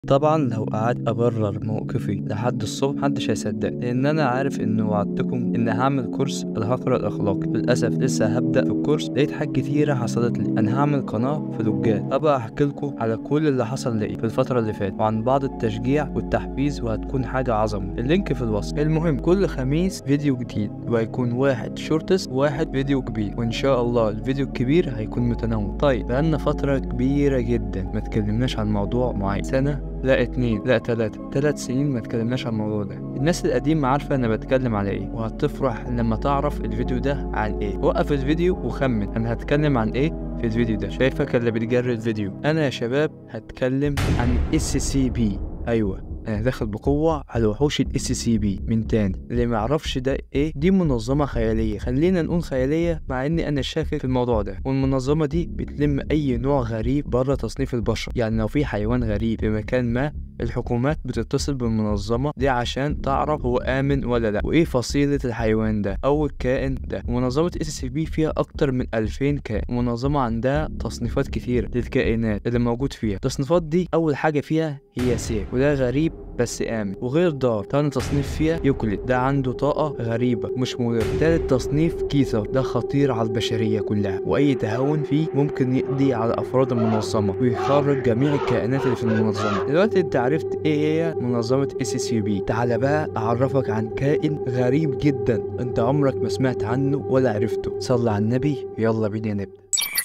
طبعا لو قعدت ابرر موقفي لحد الصبح محدش هيصدق لان انا عارف ان وعدتكم ان هعمل كورس الهاكر الاخلاقي للاسف لسه هبدا في الكورس لقيت حاجات كتيره حصلت لي انا هعمل قناه فلوجات ابقى احكي لكم على كل اللي حصل لي في الفتره اللي فاتت وعن بعض التشجيع والتحفيز وهتكون حاجه عظمه اللينك في الوصف المهم كل خميس فيديو جديد وهيكون واحد شورتس وواحد فيديو كبير وان شاء الله الفيديو الكبير هيكون متنوع طيب بقالنا فتره كبيره جدا ما اتكلمناش عن موضوع معين سنه لا اتنين لا تلاتة تلات سنين ما اتكلمناش عن الموضوع ده الناس القديمة عارفة انا بتكلم على ايه وهتفرح لما تعرف الفيديو ده عن ايه وقف الفيديو وخمن انا هتكلم عن ايه في الفيديو ده شايفك اللي بتجري الفيديو انا يا شباب هتكلم عن اس سي بي ايوه انا داخل بقوة على وحوش الاس سي بي من تاني اللي ما يعرفش ده ايه دي منظمة خيالية خلينا نقول خيالية مع اني انا شاكك في الموضوع ده والمنظمة دي بتلم اي نوع غريب بره تصنيف البشر يعني لو في حيوان غريب في مكان ما الحكومات بتتصل بالمنظمة دي عشان تعرف هو آمن ولا لا وإيه فصيلة الحيوان ده أو الكائن ده منظمة اس سي بي فيها أكتر من 2000 كائن منظمة عندها تصنيفات كتير للكائنات اللي موجود فيها التصنيفات دي أول حاجة فيها هي سيف وده غريب بس آمن وغير دار تاني تصنيف فيها يوكليد ده عنده طاقة غريبة مش مضر تالت تصنيف كيثر ده خطير على البشرية كلها وأي تهاون فيه ممكن يقضي على أفراد المنظمة ويخرج جميع الكائنات اللي في المنظمة دلوقتي أنت عرفت إيه هي منظمة اس سي بي تعالى بقى أعرفك عن كائن غريب جدا أنت عمرك ما سمعت عنه ولا عرفته صلى على النبي يلا بينا نبدأ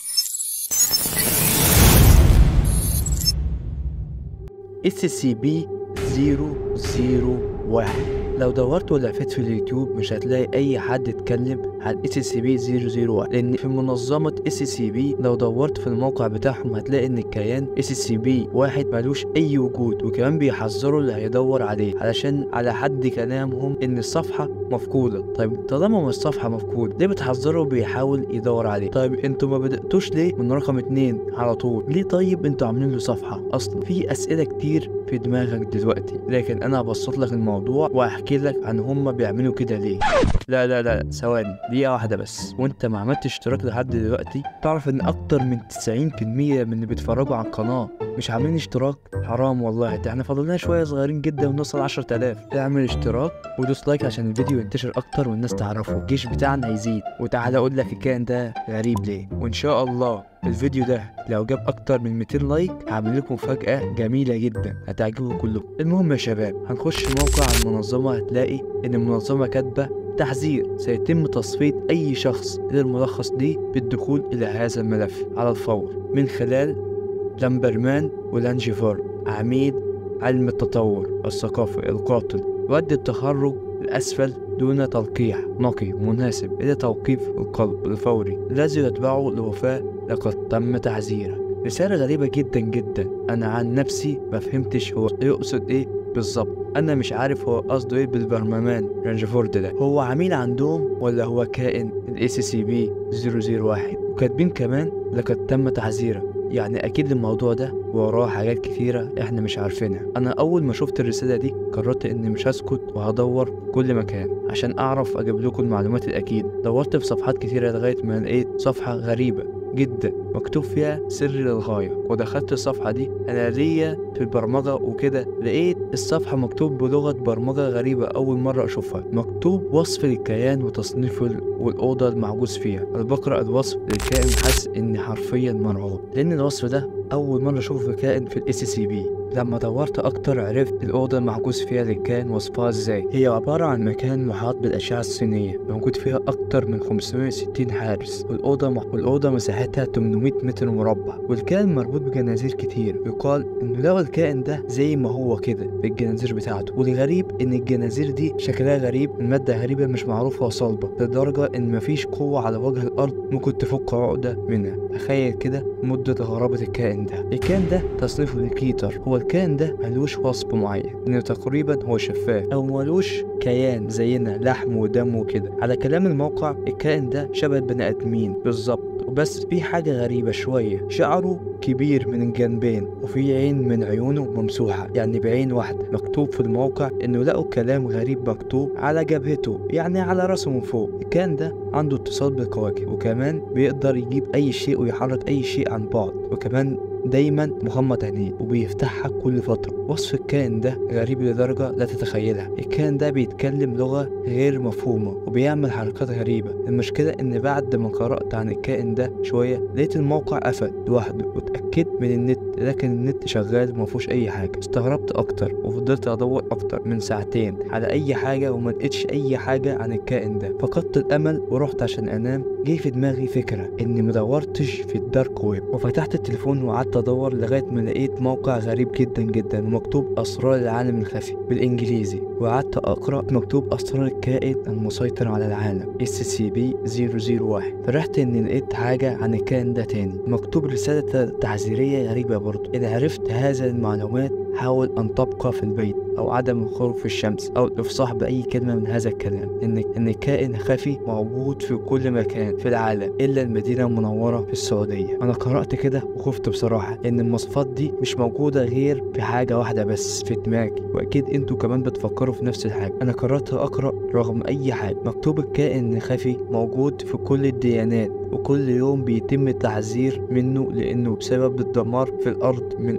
اس سي بي 001 لو دورت ولفيت في اليوتيوب مش هتلاقي اي حد اتكلم عن اس سي بي 001 لان في منظمه اس سي بي لو دورت في الموقع بتاعهم هتلاقي ان الكيان اس سي بي واحد ملوش اي وجود وكمان بيحذروا اللي هيدور عليه علشان على حد كلامهم ان الصفحه مفقوده طيب طالما ما الصفحه مفقوده ليه بتحذروا بيحاول يدور عليه طيب انتوا ما بداتوش ليه من رقم اتنين على طول ليه طيب انتوا عاملين له صفحه اصلا في اسئله كتير في دماغك دلوقتي لكن انا هبسط لك الموضوع واحكي لك عن هما بيعملوا كده ليه لا لا لا ثواني دقيقة واحدة بس وانت ما عملتش اشتراك لحد دلوقتي تعرف ان اكتر من 90% من اللي بيتفرجوا على القناة مش عاملين اشتراك حرام والله ده احنا فاضلنا شوية صغيرين جدا ونوصل 10000 اعمل اشتراك ودوس لايك عشان الفيديو ينتشر اكتر والناس تعرفه الجيش بتاعنا هيزيد وتعالى اقول لك الكائن ده غريب ليه وان شاء الله الفيديو ده لو جاب اكتر من 200 لايك هعمل لكم مفاجأة جميلة جدا هتعجبكم كلكم المهم يا شباب هنخش موقع المنظمة هتلاقي ان المنظمة كاتبة تحذير سيتم تصفية أي شخص إلى الملخص دي بالدخول إلى هذا الملف على الفور من خلال لامبرمان ولانجيفار عميد علم التطور الثقافي القاتل يؤدي التخرج الأسفل دون تلقيح نقي مناسب إلى توقيف القلب الفوري الذي يتبعه الوفاة لقد تم تحذيرك رسالة غريبة جدا جدا أنا عن نفسي ما فهمتش هو يقصد إيه بالظبط أنا مش عارف هو قصده إيه بالبرممان رانجفورد ده هو عميل عندهم ولا هو كائن الاي سي بي 001 وكاتبين كمان لقد تم تحذيرك يعني اكيد الموضوع ده وراه حاجات كتيرة احنا مش عارفينها انا اول ما شفت الرسالة دي قررت اني مش هسكت وهدور في كل مكان عشان اعرف اجيب لكم المعلومات الاكيدة دورت في صفحات كتيرة لغاية ما لقيت صفحة غريبة جدا مكتوب فيها سر للغاية ودخلت الصفحة دي أنا ليا في البرمجة وكده لقيت الصفحة مكتوب بلغة برمجة غريبة أول مرة أشوفها مكتوب وصف للكيان وتصنيفه والأوضة المعجوز فيها أنا بقرأ الوصف للكائن حاسس إني حرفيا مرعوب لأن الوصف ده أول مرة أشوفه في كائن في الاس سي بي لما دورت أكتر عرفت الأوضة المعجوز فيها للكائن وصفها إزاي هي عبارة عن مكان محاط بالأشعة السينية موجود فيها أكتر من 560 حارس والأوضة مح... والأوضة مساحتها 800 متر مربع والكائن مربوط بجنازير كتير يقال إنه لو الكائن ده زي ما هو كده بالجنازير بتاعته والغريب إن الجنازير دي شكلها غريب المادة غريبة مش معروفة وصلبة لدرجة إن مفيش قوة على وجه الأرض ممكن تفك عقدة منها تخيل كده مدة غرابة الكائن ده الكائن ده تصنيفه الكيتر هو الكائن ده ملوش وصف معين انه تقريبا هو شفاف او ملوش كيان زينا لحم ودم وكده على كلام الموقع الكائن ده شبه البني ادمين بالظبط وبس في حاجة غريبة شوية شعره كبير من الجنبين وفي عين من عيونه ممسوحة يعني بعين واحدة مكتوب في الموقع انه لقوا كلام غريب مكتوب على جبهته يعني على راسه من فوق الكائن ده عنده اتصال بالكواكب وكمان بيقدر يجيب اي شيء ويحرك اي شيء عن بعد وكمان دايما مغمض عينيه وبيفتحها كل فترة وصف الكائن ده غريب لدرجة لا تتخيلها الكائن ده بيتكلم لغة غير مفهومة وبيعمل حركات غريبة المشكلة ان بعد ما قرأت عن الكائن ده شوية لقيت الموقع قفل لوحده واتأكدت من النت لكن النت شغال ومفيهوش اي حاجة استغربت اكتر وفضلت ادور اكتر من ساعتين على اي حاجة وما لقيتش اي حاجة عن الكائن ده فقدت الامل ورحت عشان انام جه في دماغي فكرة اني مدورتش في الدارك ويب وفتحت التليفون وقعدت ادور لغاية ما لقيت موقع غريب جدا جدا ومكتوب اسرار العالم الخفي بالانجليزي وقعدت اقرا مكتوب اسرار الكائن المسيطر على العالم SCP-001 فرحت اني لقيت حاجة عن الكائن ده تاني مكتوب رسالة تعزيرية غريبة برضه إذا عرفت هذه المعلومات حاول أن تبقى في البيت أو عدم الخروج في الشمس أو الإفصاح بأي كلمة من هذا الكلام إن إن كائن خفي موجود في كل مكان في العالم إلا المدينة المنورة في السعودية أنا قرأت كده وخفت بصراحة إن المواصفات دي مش موجودة غير في حاجة واحدة بس في دماغي وأكيد أنتوا كمان بتفكروا في نفس الحاجة أنا قررت أقرأ رغم أي حاجة مكتوب الكائن خفي موجود في كل الديانات وكل يوم بيتم التحذير منه لأنه بسبب الدمار في الأرض من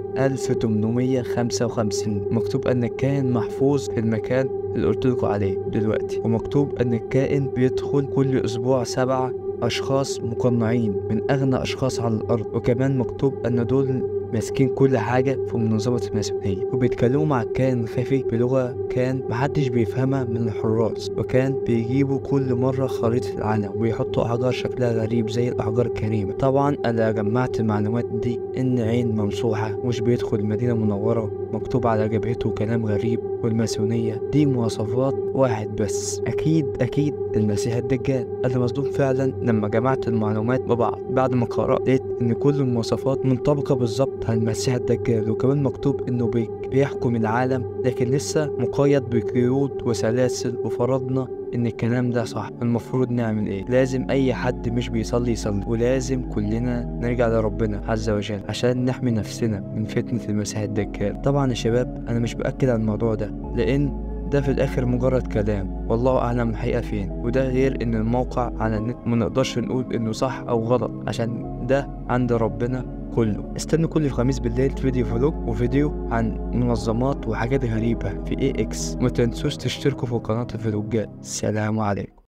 1855 مكتوب أن الكائن محفوظ في المكان اللي قلت لكم عليه دلوقتي ومكتوب أن الكائن بيدخل كل أسبوع سبعة أشخاص مقنعين من أغنى أشخاص على الأرض وكمان مكتوب أن دول ماسكين كل حاجة في منظمة الماسونية وبيتكلموا مع الكائن الخفي بلغة كان محدش بيفهمها من الحراس وكان بيجيبوا كل مرة خريطة العالم ويحطوا أحجار شكلها غريب زي الأحجار الكريمة طبعا أنا جمعت المعلومات دي إن عين ممسوحة مش بيدخل المدينة المنورة مكتوب على جبهته كلام غريب والماسونية دي مواصفات واحد بس أكيد أكيد المسيح الدجال أنا مصدوم فعلا لما جمعت المعلومات ببعض بعد ما قرأت لقيت إن كل المواصفات منطبقة بالظبط على المسيح الدجال وكمان مكتوب إنه بي- بيحكم العالم لكن لسه مقيد بقيود وسلاسل وفرضنا ان الكلام ده صح المفروض نعمل ايه لازم اي حد مش بيصلي يصلي ولازم كلنا نرجع لربنا عز وجل عشان نحمي نفسنا من فتنة المسيح الدجال طبعا يا شباب انا مش بأكد على الموضوع ده لان ده في الاخر مجرد كلام والله اعلم الحقيقة فين وده غير ان الموقع على النت منقدرش نقول انه صح او غلط عشان ده عند ربنا كله استنوا كل خميس بالليل فيديو فلوج وفيديو عن منظمات وحاجات غريبة في اي اكس ما تنسوش تشتركوا في قناة الفلوجات سلام عليكم